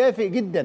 كافئ جدا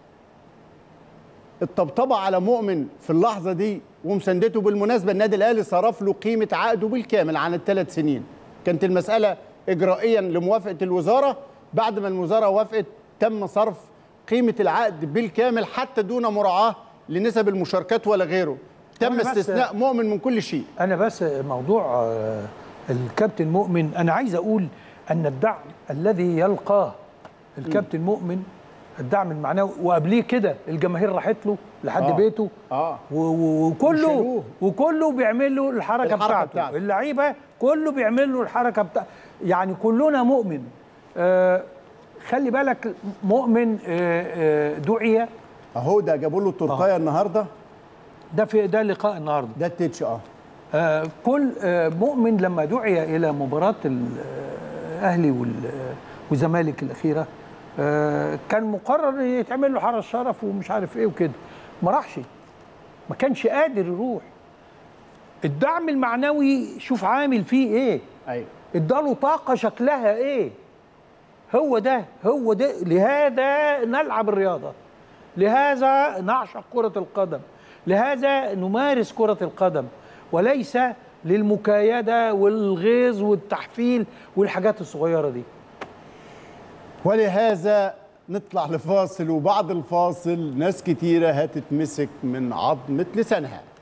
الطبطبه على مؤمن في اللحظه دي ومساندته بالمناسبه النادي الاهلي صرف له قيمه عقده بالكامل عن الثلاث سنين كانت المساله اجرائيا لموافقه الوزاره بعد ما الوزاره وافقت تم صرف قيمه العقد بالكامل حتى دون مراعاه لنسب المشاركات ولا غيره تم وأنا بس- استثناء مؤمن من كل شيء انا بس موضوع آه، الكابتن مؤمن انا عايز اقول ان الدعم الذي يلقاه الكابتن مؤمن الدعم المعنوي وقبليه كده الجماهير راحت له لحد آه. بيته اه و- و- وكله وشالوه. وكله بيعمل له الحركه, الحركة بتاعته. بتاعته. اللعيبه كله بيعمل له الحركه بتاعته يعني كلنا مؤمن آه خلي بالك مؤمن آه آه دعي اهو ده جابوا له التورتايه النهارده ده في ده لقاء النهارده ده التتش اه آه، كل آه، مؤمن لما دعي الى مباراه الاهلي والزمالك الاخيره آه، كان مقرر يتعمل له حرس شرف ومش عارف ايه وكده ما راحش ما كانش قادر يروح الدعم المعنوي شوف عامل فيه ايه ايوه اداله طاقه شكلها ايه هو ده هو ده لهذا نلعب الرياضه لهذا نعشق كره القدم لهذا نمارس كره القدم وليس للمكايده والغيظ والتحفيل والحاجات الصغيره دي ولهذا نطلع لفاصل وبعد الفاصل ناس كتيرة هتتمسك من عظمة لسانها